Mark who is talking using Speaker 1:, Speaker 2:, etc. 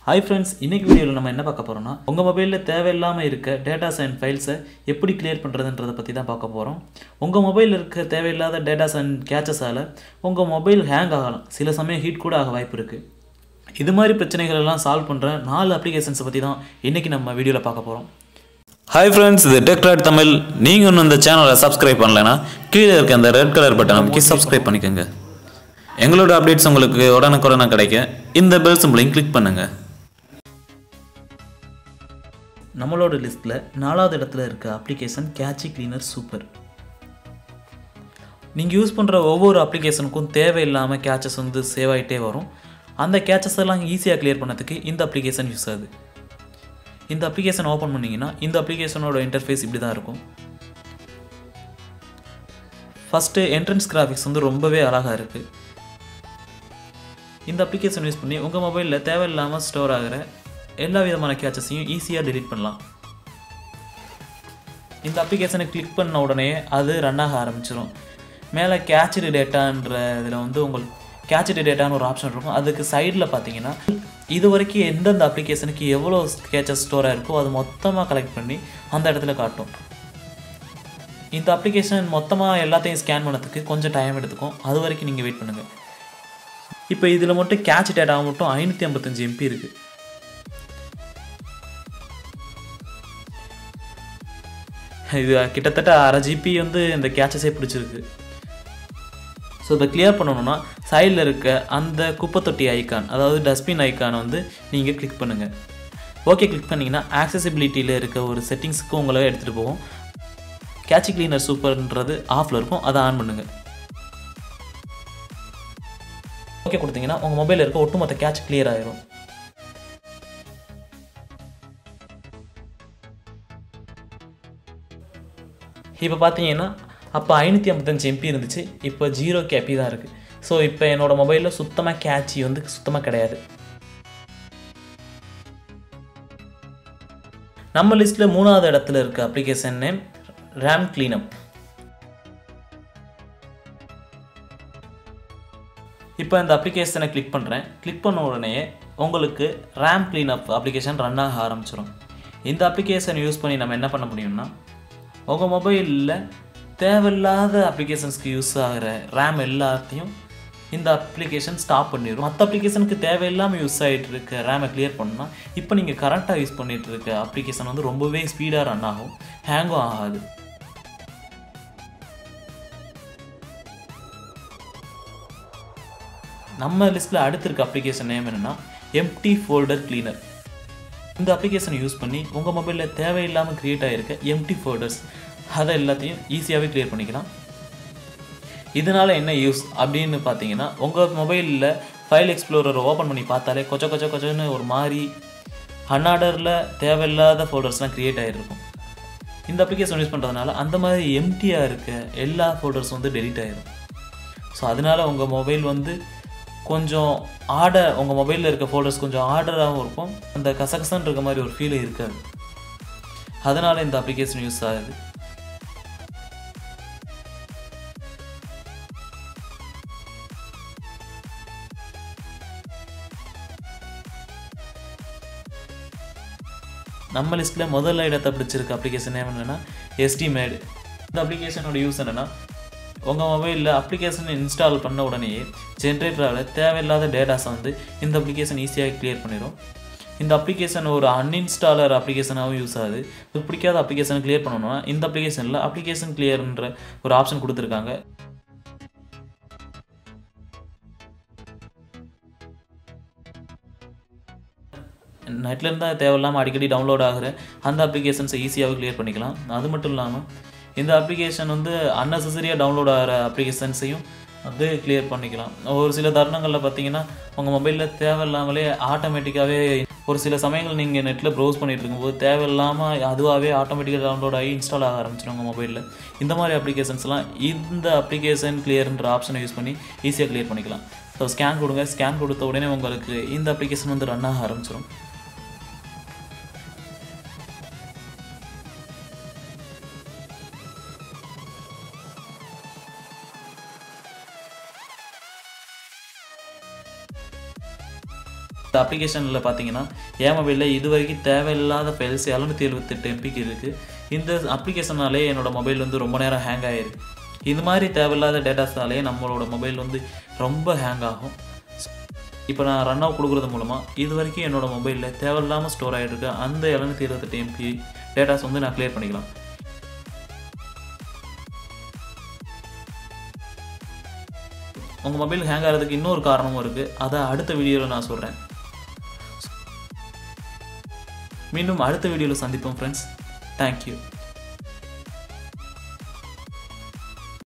Speaker 1: hi friends இன்னைக்கு வீடியோவில் நம்ம என்ன பார்க்க போகிறோம்னா உங்கள் மொபைலில் தேவையில்லாமல் இருக்க டேட்டாஸ் அண்ட் ஃபைல்ஸை எப்படி கிளியர் பண்ணுறதுன்றதை பற்றி தான் பார்க்க போகிறோம் உங்கள் மொபைலில் இருக்க தேவையில்லாத டேட்டாஸ் அண்ட் கேச்சஸால் உங்கள் மொபைல் ஹேங் ஆகலாம் சில சமயம் ஹீட் கூட ஆக வாய்ப்பு இருக்குது இது மாதிரி பிரச்சனைகள் எல்லாம் சால்வ் பண்ணுற நாலு அப்ளிகேஷன்ஸை பற்றி தான் இன்றைக்கி நம்ம வீடியோவில் பார்க்க போகிறோம்
Speaker 2: ஹாய் ஃப்ரெண்ட்ஸ் இது டெக்ராட் தமிழ் நீங்கள் இன்னும் இந்த சேனலை சப்ஸ்கிரைப் பண்ணலைன்னா கீழே இருக்க அந்த ரெட் கலர் பட்டன் அமைக்கி சப்ஸ்கிரைப் பண்ணிக்கோங்க எங்களோட அப்டேட்ஸ் உங்களுக்கு உடனுக்குடனே கிடைக்க இந்த பெல் சிம்பிளையும் கிளிக் பண்ணுங்கள்
Speaker 1: நம்மளோட லிஸ்ட்டில் நாலாவது இடத்துல இருக்க அப்ளிகேஷன் கேட்சி கிளீனர் சூப்பர் நீங்கள் யூஸ் பண்ணுற ஒவ்வொரு அப்ளிகேஷனுக்கும் தேவையில்லாமல் கேச்சஸ் வந்து சேவ் ஆகிட்டே வரும் அந்த கேச்சஸ் எல்லாம் ஈஸியாக கிளியர் பண்ணதுக்கு இந்த அப்ளிகேஷன் யூஸ் ஆகுது இந்த அப்ளிகேஷன் ஓப்பன் பண்ணிங்கன்னா இந்த அப்ளிகேஷனோட இன்டர்ஃபேஸ் இப்படி தான் இருக்கும் ஃபஸ்ட்டு என்ட்ரன்ஸ் கிராஃபிக்ஸ் வந்து ரொம்பவே அழகாக இருக்குது இந்த அப்ளிகேஷன் யூஸ் பண்ணி உங்கள் மொபைலில் தேவையில்லாமல் ஸ்டோர் ஆகிற எல்லா விதமான கேச்சஸையும் ஈஸியாக delete பண்ணலாம் இந்த அப்ளிகேஷனை கிளிக் பண்ண உடனே அது ரன் ஆக ஆரம்பிச்சிடும் மேலே கேட்சடு டேட்டான்ற இதில் வந்து உங்களுக்கு கேட்சடு டேட்டான்னு ஒரு ஆப்ஷன் இருக்கும் அதுக்கு சைடில் பார்த்தீங்கன்னா இது வரைக்கும் எந்தெந்த அப்ளிகேஷனுக்கு எவ்வளோ கேச்சஸ் ஸ்டோர் ஆயிருக்கோ அது மொத்தமாக கலெக்ட் பண்ணி அந்த இடத்துல காட்டும் இந்த அப்ளிகேஷன் மொத்தமாக எல்லாத்தையும் ஸ்கேன் பண்ணதுக்கு கொஞ்சம் டைம் எடுத்துக்கும் அது வரைக்கும் நீங்கள் வெயிட் பண்ணுங்கள் இப்போ இதில் மட்டும் கேட்ச் டேட்டா மட்டும் ஐநூற்றி ஐம்பத்தஞ்சு எம்பி இருக்குது இது கிட்டத்தட்ட அரை ஜிபி வந்து இந்த கேச்சஸே பிடிச்சிருக்கு ஸோ இதை கிளியர் பண்ணணும்னா சைடில் இருக்க அந்த குப்பை தொட்டி ஐக்கான் அதாவது டஸ்ட்பின் ஐக்கானை வந்து நீங்கள் கிளிக் பண்ணுங்கள் ஓகே கிளிக் பண்ணிங்கன்னா ஆக்சசிபிலிட்டியில் இருக்க ஒரு செட்டிங்ஸுக்கு உங்களை எடுத்துகிட்டு போகும் கேட்சி கிளீனர் சூப்பர்ன்றது ஆஃபில் இருக்கும் அதை ஆன் பண்ணுங்கள் ஓகே கொடுத்தீங்கன்னா உங்கள் மொபைலில் இருக்க ஒட்டுமொத்த கேட்ச் கிளியர் ஆயிரும் இப்போ பார்த்தீங்கன்னா அப்போ ஐநூற்றி ஐம்பத்தஞ்சு எம்பி இருந்துச்சு இப்போ ஜீரோ கேபி தான் இருக்குது ஸோ இப்போ என்னோடய மொபைலில் சுத்தமாக கேட்சி வந்து சுத்தமாக கிடையாது நம்ம லிஸ்ட்டில் மூணாவது இடத்துல இருக்க அப்ளிகேஷன் நேம் ரேம் கிளீனப் இப்போ இந்த அப்ளிகேஷனை கிளிக் பண்ணுறேன் கிளிக் பண்ண உடனே உங்களுக்கு ரேம் கிளீனப் அப்ளிகேஷன் ரன் ஆக ஆரம்பிச்சிடும் இந்த அப்ளிகேஷன் யூஸ் பண்ணி நம்ம என்ன பண்ண முடியும்னா உங்கள் மொபைலில் தேவையில்லாத அப்ளிகேஷன்ஸ்க்கு யூஸ் ஆகிற ரேம் எல்லாத்தையும் இந்த அப்ளிகேஷன் ஸ்டாப் பண்ணிடும் மற்ற அப்ளிகேஷனுக்கு தேவையில்லாமல் யூஸ் ஆகிட்டு இருக்க ரேமை கிளியர் பண்ணால் இப்போ நீங்கள் கரண்ட்டாக யூஸ் பண்ணிட்டு இருக்க அப்ளிகேஷன் வந்து ரொம்பவே ஸ்பீடாக ரன் ஆகும் ஹேங்கும் ஆகாது நம்ம லிஸ்ட்டில் அடுத்து இருக்க அப்ளிகேஷன் நேம் என்னென்னா எம்டி ஃபோல்டர் கிளீனர் இந்த அப்ளிகேஷனை யூஸ் பண்ணி உங்கள் மொபைலில் தேவையில்லாமல் க்ரியேட் ஆகிருக்க எம்டி ஃபோல்டர்ஸ் அதை எல்லாத்தையும் ஈஸியாகவே க்ளியர் பண்ணிக்கலாம் இதனால் என்ன யூஸ் அப்படின்னு பார்த்தீங்கன்னா உங்கள் மொபைலில் ஃபைல் எக்ஸ்ப்ளோரர் ஓப்பன் பண்ணி பார்த்தாலே கொச்ச கொச்ச கொச்சன்னு ஒரு மாதிரி அன்ஆர்டரில் தேவையில்லாத ஃபோல்டர்ஸ்லாம் க்ரியேட் ஆகிருக்கும் இந்த அப்ளிகேஷன் யூஸ் பண்ணுறதுனால அந்த மாதிரி எம்டியாக இருக்க எல்லா ஃபோல்டர்ஸும் வந்து டெலீட் ஆகிடும் ஸோ அதனால் உங்கள் மொபைல் வந்து கொஞ்சம் ஆர்டர் உங்கள் மொபைலில் இருக்க ஃபோல்டர்ஸ் கொஞ்சம் ஆர்டராகவும் இருக்கும் அந்த கசகசன்னு இருக்க மாதிரி ஒரு ஃபீலே இருக்காது அதனால் இந்த அப்ளிகேஷன் யூஸ் ஆகுது நம்ம லிஸ்ட்டில் முதல்ல இடத்தை பிடிச்சிருக்க அப்ளிகேஷன் நேம் என்னென்னா எஸ்டிமேட் இந்த அப்ளிகேஷனோட யூஸ் என்னென்னா உங்கள் மொபைலில் அப்ளிகேஷன் இன்ஸ்டால் பண்ண உடனேயே ஜென்ரேட்டரால் தேவையில்லாத டேட்டாஸை வந்து இந்த அப்ளிகேஷன் ஈஸியாக கிளியர் பண்ணிடும் இந்த அப்ளிகேஷன் ஒரு அன்இன்ஸ்டாலர் அப்ளிகேஷனாகவும் யூஸ் ஆகுது உங்களுக்கு பிடிக்காத அப்ளிகேஷனை கிளியர் பண்ணணும்னா இந்த அப்ளிகேஷனில் அப்ளிகேஷன் கிளியர்ன்ற ஒரு ஆப்ஷன் கொடுத்துருக்காங்க நெட்லேருந்து தான் தேவையில்லாமல் அடிக்கடி டவுன்லோட் ஆகிற அந்த அப்ளிகேஷன்ஸை ஈஸியாகவே கிளியர் பண்ணிக்கலாம் அது மட்டும் இல்லாமல் இந்த அப்ளிகேஷன் வந்து அன்னெசரியாக டவுன்லோட் ஆகிற அப்ளிகேஷன்ஸையும் வந்து கிளியர் பண்ணிக்கலாம் ஒரு சில தருணங்களில் பார்த்தீங்கன்னா உங்கள் மொபைலில் தேவையில்லாமலே ஆட்டோமேட்டிக்காகவே ஒரு சில சமயங்கள் நீங்கள் நெட்டில் ப்ரௌஸ் பண்ணிட்டு இருக்கும்போது தேவையில்லாமல் அதுவாகவே ஆட்டோமேட்டிக்காக டவுன்லோட் ஆகி இன்ஸ்டால் ஆக ஆரம்பிச்சிடும் உங்கள் மொபைலில் இந்த மாதிரி அப்ளிகேஷன்ஸ்லாம் இந்த அப்ளிகேஷன் கிளியர்ன்ற ஆப்ஷனை யூஸ் பண்ணி ஈஸியாக கிளியர் பண்ணிக்கலாம் ஸோ ஸ்கேன் கொடுங்க ஸ்கேன் கொடுத்த உடனே உங்களுக்கு இந்த அப்ளிகேஷன் வந்து ரன் ஆக ஆரம்பிச்சிடும் இந்த அப்ளிகேஷனில் பார்த்தீங்கன்னா என் மொபைலில் இது வரைக்கும் தேவையில்லாத ஃபைல்ஸ் எழுநூற்றி எழுபத்தெட்டு எம்பிக்கு இருக்குது இந்த அப்ளிகேஷனாலே என்னோட மொபைல் வந்து ரொம்ப நேரம் ஹேங் ஆகிருக்கு இது மாதிரி தேவையில்லாத டேட்டாஸ்னாலே நம்மளோட மொபைல் வந்து ரொம்ப ஹேங் ஆகும் இப்போ நான் ரன் அவுட் கொடுக்குறது மூலமாக இது வரைக்கும் என்னோட மொபைலில் தேவையில்லாமல் ஸ்டோர் ஆகிட்டு இருக்க அந்த எழுநூற்றி இருபத்தெட்டு எம்பி டேட்டாஸ் வந்து நான் கிளியர் பண்ணிக்கலாம் உங்கள் மொபைல் ஹேங் ஆகிறதுக்கு இன்னொரு காரணமும் இருக்குது அதை அடுத்த வீடியோவில் நான் சொல்கிறேன் மீண்டும் அடுத்த வீடியோவில் சந்திப்போம் ஃப்ரெண்ட்ஸ் தேங்க்யூ